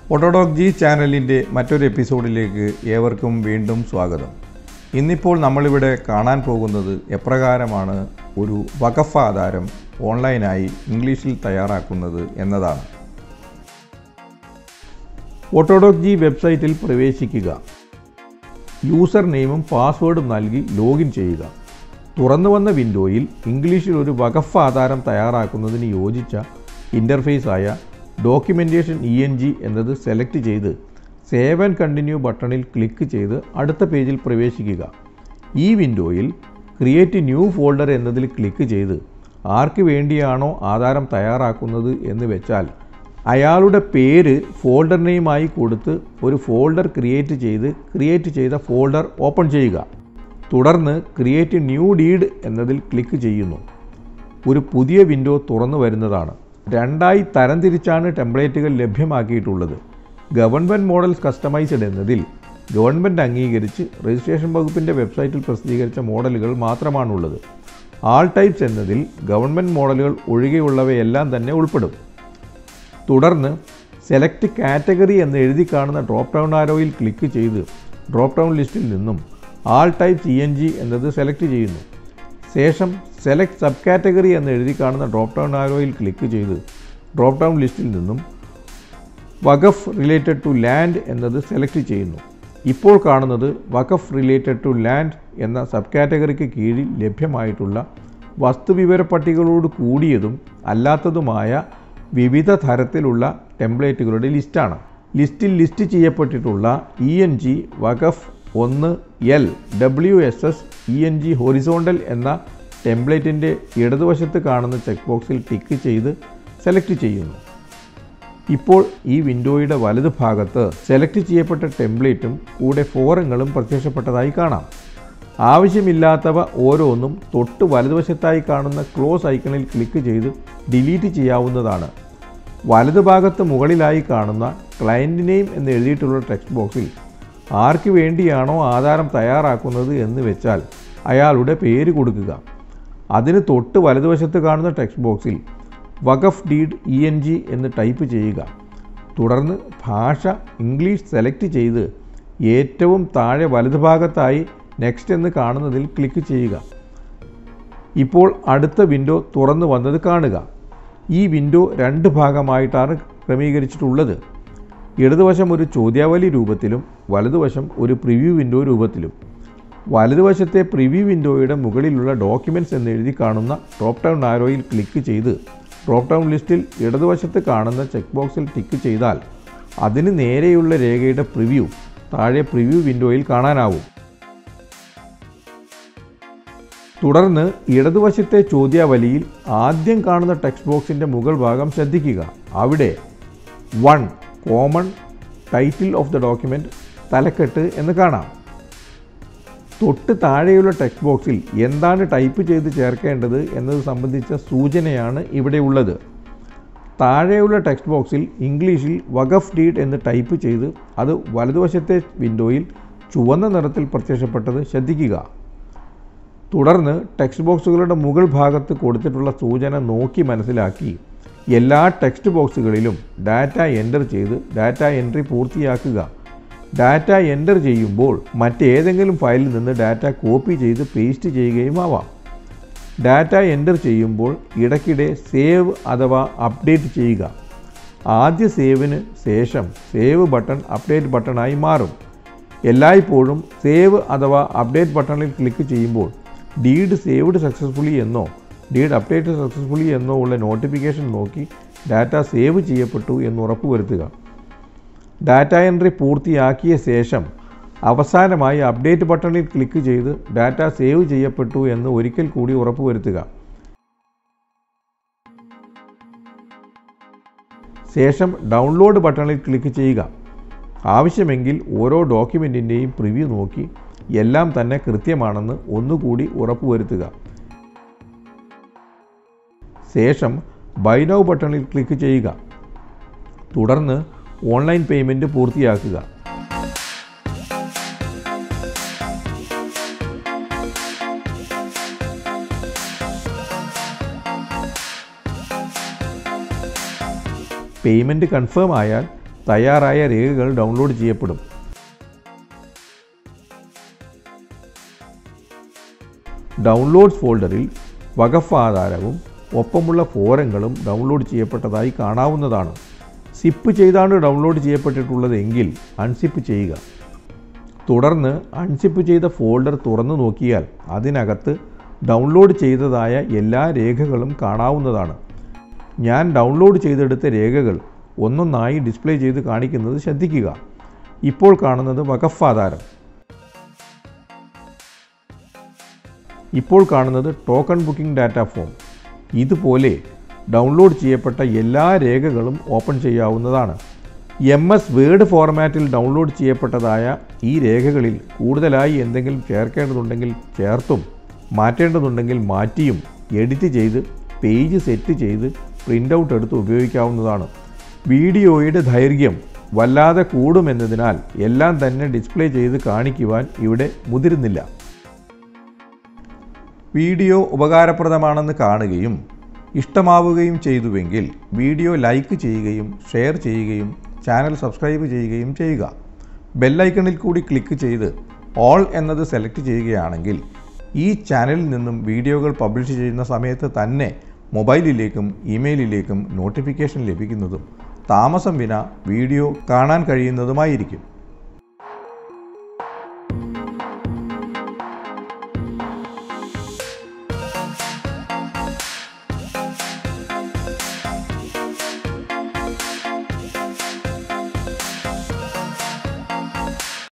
ഓട്ടോഡോക് G ചാനലിൻ്റെ മറ്റൊരു എപ്പിസോഡിലേക്ക് ഏവർക്കും വീണ്ടും സ്വാഗതം ഇന്നിപ്പോൾ നമ്മളിവിടെ കാണാൻ പോകുന്നത് എപ്രകാരമാണ് ഒരു വഖഫ് ആധാരം ഓൺലൈനായി ഇംഗ്ലീഷിൽ തയ്യാറാക്കുന്നത് എന്നതാണ് ഓട്ടോഡോക് ജി വെബ്സൈറ്റിൽ പ്രവേശിക്കുക യൂസർ നെയിമും പാസ്വേഡും നൽകി ലോഗിൻ ചെയ്യുക തുറന്നു വന്ന വിൻഡോയിൽ ഇംഗ്ലീഷിൽ ഒരു വഖഫ് ആധാരം തയ്യാറാക്കുന്നതിന് യോജിച്ച ഇൻ്റർഫേസായ ഡോക്യുമെൻറ്റേഷൻ ഇ എൻ ജി എന്നത് സെലക്ട് ചെയ്ത് സേവ് ആൻഡ് കണ്ടിന്യൂ ബട്ടണിൽ ക്ലിക്ക് ചെയ്ത് അടുത്ത പേജിൽ പ്രവേശിക്കുക ഈ വിൻഡോയിൽ ക്രിയേറ്റ് ന്യൂ ഫോൾഡർ എന്നതിൽ ക്ലിക്ക് ചെയ്ത് ആർക്ക് വേണ്ടിയാണോ ആധാരം തയ്യാറാക്കുന്നത് എന്ന് വെച്ചാൽ അയാളുടെ പേര് ഫോൾഡർ നെയിമായി കൊടുത്ത് ഒരു ഫോൾഡർ ക്രിയേറ്റ് ചെയ്ത് ക്രിയേറ്റ് ചെയ്ത ഫോൾഡർ ഓപ്പൺ ചെയ്യുക തുടർന്ന് ക്രിയേറ്റ് ന്യൂ ഡീഡ് എന്നതിൽ ക്ലിക്ക് ചെയ്യുന്നു ഒരു പുതിയ വിൻഡോ തുറന്നു വരുന്നതാണ് രണ്ടായി തരംതിരിച്ചാണ് ടെംപ്ലേറ്റുകൾ ലഭ്യമാക്കിയിട്ടുള്ളത് ഗവൺമെൻറ് മോഡൽസ് കസ്റ്റമൈസ്ഡ് എന്നതിൽ ഗവൺമെൻറ് അംഗീകരിച്ച് രജിസ്ട്രേഷൻ വകുപ്പിൻ്റെ വെബ്സൈറ്റിൽ പ്രസിദ്ധീകരിച്ച മോഡലുകൾ മാത്രമാണുള്ളത് ആൾ ടൈപ്സ് എന്നതിൽ ഗവൺമെൻറ് മോഡലുകൾ ഒഴികെയുള്ളവയെല്ലാം തന്നെ ഉൾപ്പെടും തുടർന്ന് സെലക്ട് കാറ്റഗറി എന്ന് എഴുതി കാണുന്ന ഡ്രോപ്പ് ഡൗൺ ആരോയിൽ ക്ലിക്ക് ചെയ്ത് ഡ്രോപ്പ് ഡൗൺ ലിസ്റ്റിൽ നിന്നും all types E N G എന്നത് സെലക്ട് ചെയ്യുന്നു ശേഷം സെലക്ട് സബ് കാറ്റഗറി എന്ന് എഴുതി കാണുന്ന ഡ്രോപ്പ് ഡൗൺ ആരോയിൽ ക്ലിക്ക് ചെയ്ത് ഡ്രോപ്പ് ഡൗൺ ലിസ്റ്റിൽ നിന്നും വഖഫ് റിലേറ്റഡ് ടു ലാൻഡ് എന്നത് സെലക്ട് ചെയ്യുന്നു ഇപ്പോൾ കാണുന്നത് വഖഫ് റിലേറ്റഡ് ടു ലാൻഡ് എന്ന സബ് കാറ്റഗറിക്ക് കീഴിൽ ലഭ്യമായിട്ടുള്ള വസ്തുവിവര പട്ടികളോട് കൂടിയതും അല്ലാത്തതുമായ വിവിധ തരത്തിലുള്ള ടെംപ്ലേറ്റുകളുടെ ലിസ്റ്റാണ് ലിസ്റ്റിൽ ലിസ്റ്റ് ചെയ്യപ്പെട്ടിട്ടുള്ള ഇ എൻ ജി വഖഫ് ഒന്ന് L W S S E N G horizontal എന്ന ടെംപ്ലേറ്റിൻ്റെ ഇടതുവശത്ത് കാണുന്ന ചെക്ക് ബോക്സിൽ ടിക്ക് ചെയ്ത് സെലക്ട് ചെയ്യുന്നു ഇപ്പോൾ ഈ വിൻഡോയുടെ വലതു ഭാഗത്ത് സെലക്ട് ചെയ്യപ്പെട്ട ടെംപ്ലേറ്റും കൂടെ ഫോറങ്ങളും പ്രത്യക്ഷപ്പെട്ടതായി കാണാം ആവശ്യമില്ലാത്തവ ഓരോന്നും തൊട്ട് വലതുവശത്തായി കാണുന്ന ക്ലോസ് ഐക്കണിൽ ക്ലിക്ക് ചെയ്ത് ഡിലീറ്റ് ചെയ്യാവുന്നതാണ് വലതുഭാഗത്ത് മുകളിലായി കാണുന്ന ക്ലയൻറ്റ് നെയിം എന്ന് എഴുതിയിട്ടുള്ള ടെക്സ്റ്റ് ബോക്സിൽ ആർക്ക് വേണ്ടിയാണോ ആധാരം തയ്യാറാക്കുന്നത് എന്ന് വെച്ചാൽ അയാളുടെ പേര് കൊടുക്കുക അതിന് തൊട്ട് വലതുവശത്ത് കാണുന്ന ടെക്സ്റ്റ് ബോക്സിൽ വഖഫ് ഡീഡ് ഇ എൻ ജി എന്ന് ടൈപ്പ് ചെയ്യുക തുടർന്ന് ഭാഷ ഇംഗ്ലീഷ് സെലക്ട് ചെയ്ത് ഏറ്റവും താഴെ വലതുഭാഗത്തായി നെക്സ്റ്റ് എന്ന് കാണുന്നതിൽ ക്ലിക്ക് ചെയ്യുക ഇപ്പോൾ അടുത്ത വിൻഡോ തുറന്നു വന്നത് കാണുക ഈ വിൻഡോ രണ്ട് ഭാഗമായിട്ടാണ് ക്രമീകരിച്ചിട്ടുള്ളത് ഇടതുവശം ഒരു ചോദ്യാവലി രൂപത്തിലും വലതുവശം ഒരു പ്രിവ്യൂ വിൻഡോ രൂപത്തിലും വലതുവശത്തെ പ്രിവ്യൂ വിൻഡോയുടെ മുകളിലുള്ള ഡോക്യുമെൻറ്റ്സ് എന്ന് എഴുതി കാണുന്ന ഡ്രോപ്പ് ഡൗൺ ആരോയിൽ ക്ലിക്ക് ചെയ്ത് ഡ്രോപ്പ് ഡൗൺ ലിസ്റ്റിൽ ഇടതുവശത്ത് കാണുന്ന ചെക്ക് ബോക്സിൽ ടിക്ക് ചെയ്താൽ അതിന് നേരെയുള്ള രേഖയുടെ പ്രിവ്യൂ താഴെ പ്രിവ്യൂ വിൻഡോയിൽ കാണാനാവും തുടർന്ന് ഇടതുവശത്തെ ചോദ്യാവലിയിൽ ആദ്യം കാണുന്ന ടെക്സ്റ്റ് ബോക്സിൻ്റെ മുകൾ ഭാഗം ശ്രദ്ധിക്കുക അവിടെ one common title of the document തലക്കെട്ട് എന്ന് കാണാം തൊട്ട് താഴെയുള്ള ടെക്സ്റ്റ് ബോക്സിൽ എന്താണ് ടൈപ്പ് ചെയ്ത് ചേർക്കേണ്ടത് എന്നത് സംബന്ധിച്ച സൂചനയാണ് ഇവിടെ ഉള്ളത് താഴെയുള്ള ടെക്സ്റ്റ് ബോക്സിൽ ഇംഗ്ലീഷിൽ വഖഫ് ഡീഡ് എന്ന് ടൈപ്പ് ചെയ്ത് അത് വലതുവശത്തെ വിൻഡോയിൽ ചുവന്ന നിറത്തിൽ പ്രത്യക്ഷപ്പെട്ടത് ശ്രദ്ധിക്കുക തുടർന്ന് ടെക്സ്റ്റ് ബോക്സുകളുടെ മുകൾ ഭാഗത്ത് കൊടുത്തിട്ടുള്ള സൂചന നോക്കി മനസ്സിലാക്കി എല്ലാ ടെക്സ്റ്റ് ബോക്സുകളിലും ഡാറ്റ എൻ്റർ ചെയ്ത് ഡാറ്റ എൻട്രി പൂർത്തിയാക്കുക ഡാറ്റ എൻ്റർ ചെയ്യുമ്പോൾ മറ്റേതെങ്കിലും ഫയലിൽ നിന്ന് ഡാറ്റ കോപ്പി ചെയ്ത് പേസ്റ്റ് ചെയ്യുകയും ആവാം ഡാറ്റ എൻ്റർ ചെയ്യുമ്പോൾ ഇടയ്ക്കിടെ സേവ് അഥവാ അപ്ഡേറ്റ് ചെയ്യുക ആദ്യ സേവിന് ശേഷം സേവ് ബട്ടൺ അപ്ഡേറ്റ് ബട്ടണായി മാറും എല്ലായ്പ്പോഴും സേവ് അഥവാ അപ്ഡേറ്റ് ബട്ടണിൽ ക്ലിക്ക് ചെയ്യുമ്പോൾ ഡീഡ് സേവ്ഡ് സക്സസ്ഫുള്ളി എന്നോ ഡീഡ് അപ്ഡേറ്റ് സക്സസ്ഫുള്ളി എന്നോ ഉള്ള നോട്ടിഫിക്കേഷൻ നോക്കി ഡാറ്റ സേവ് ചെയ്യപ്പെട്ടു എന്ന് ഉറപ്പുവരുത്തുക ഡാറ്റ എൻട്രി പൂർത്തിയാക്കിയ ശേഷം അവസാനമായി അപ്ഡേറ്റ് ബട്ടണിൽ ക്ലിക്ക് ചെയ്ത് ഡാറ്റ സേവ് ചെയ്യപ്പെട്ടു എന്ന് ഒരിക്കൽ കൂടി ഉറപ്പുവരുത്തുക ശേഷം ഡൗൺലോഡ് ബട്ടണിൽ ക്ലിക്ക് ചെയ്യുക ആവശ്യമെങ്കിൽ ഓരോ ഡോക്യുമെൻറ്റിൻ്റെയും പ്രിവ്യൂ നോക്കി എല്ലാം തന്നെ കൃത്യമാണെന്ന് ഒന്നുകൂടി ഉറപ്പുവരുത്തുക ശേഷം ബൈ നൗ ബട്ടണിൽ ക്ലിക്ക് ചെയ്യുക തുടർന്ന് ഓൺലൈൻ പേയ്മെൻറ്റ് പൂർത്തിയാക്കുക പേയ്മെൻറ്റ് കൺഫേം ആയാൽ തയ്യാറായ രേഖകൾ ഡൗൺലോഡ് ചെയ്യപ്പെടും ഡൗൺലോഡ്സ് ഫോൾഡറിൽ വകഫ് ആധാരവും ഒപ്പമുള്ള ഫോറങ്ങളും ഡൗൺലോഡ് ചെയ്യപ്പെട്ടതായി കാണാവുന്നതാണ് സിപ്പ് ചെയ്താണ് ഡൗൺലോഡ് ചെയ്യപ്പെട്ടിട്ടുള്ളതെങ്കിൽ അൺസിപ്പ് ചെയ്യുക തുടർന്ന് അൺസിപ്പ് ചെയ്ത ഫോൾഡർ തുറന്നു നോക്കിയാൽ അതിനകത്ത് ഡൗൺലോഡ് ചെയ്തതായ എല്ലാ രേഖകളും കാണാവുന്നതാണ് ഞാൻ ഡൗൺലോഡ് ചെയ്തെടുത്ത രേഖകൾ ഒന്നൊന്നായി ഡിസ്പ്ലേ ചെയ്ത് കാണിക്കുന്നത് ശ്രദ്ധിക്കുക ഇപ്പോൾ കാണുന്നത് വകഫ് ആധാരം ഇപ്പോൾ കാണുന്നത് ടോക്കൺ ബുക്കിംഗ് ഡാറ്റ ഫോം ഇതുപോലെ ഡൗൺലോഡ് ചെയ്യപ്പെട്ട എല്ലാ രേഖകളും ഓപ്പൺ ചെയ്യാവുന്നതാണ് എം എസ് വേഡ് ഫോർമാറ്റിൽ ഡൗൺലോഡ് ചെയ്യപ്പെട്ടതായ ഈ രേഖകളിൽ കൂടുതലായി എന്തെങ്കിലും ചേർക്കേണ്ടതുണ്ടെങ്കിൽ ചേർത്തും മാറ്റേണ്ടതുണ്ടെങ്കിൽ മാറ്റിയും എഡിറ്റ് ചെയ്ത് പേജ് സെറ്റ് ചെയ്ത് പ്രിൻ്റ് ഔട്ട് എടുത്ത് ഉപയോഗിക്കാവുന്നതാണ് വീഡിയോയുടെ ദൈർഘ്യം വല്ലാതെ കൂടുമെന്നതിനാൽ എല്ലാം തന്നെ ഡിസ്പ്ലേ ചെയ്ത് കാണിക്കുവാൻ ഇവിടെ മുതിരുന്നില്ല വീഡിയോ ഉപകാരപ്രദമാണെന്ന് കാണുകയും ഇഷ്ടമാവുകയും ചെയ്തുവെങ്കിൽ വീഡിയോ ലൈക്ക് ചെയ്യുകയും ഷെയർ ചെയ്യുകയും ചാനൽ സബ്സ്ക്രൈബ് ചെയ്യുകയും ചെയ്യുക ബെല്ലൈക്കണിൽ കൂടി ക്ലിക്ക് ചെയ്ത് ഓൾ എന്നത് സെലക്ട് ചെയ്യുകയാണെങ്കിൽ ഈ ചാനലിൽ നിന്നും വീഡിയോകൾ പബ്ലിഷ് ചെയ്യുന്ന സമയത്ത് തന്നെ മൊബൈലിലേക്കും ഇമെയിലിലേക്കും നോട്ടിഫിക്കേഷൻ ലഭിക്കുന്നതും താമസം വിന വീഡിയോ കാണാൻ കഴിയുന്നതുമായിരിക്കും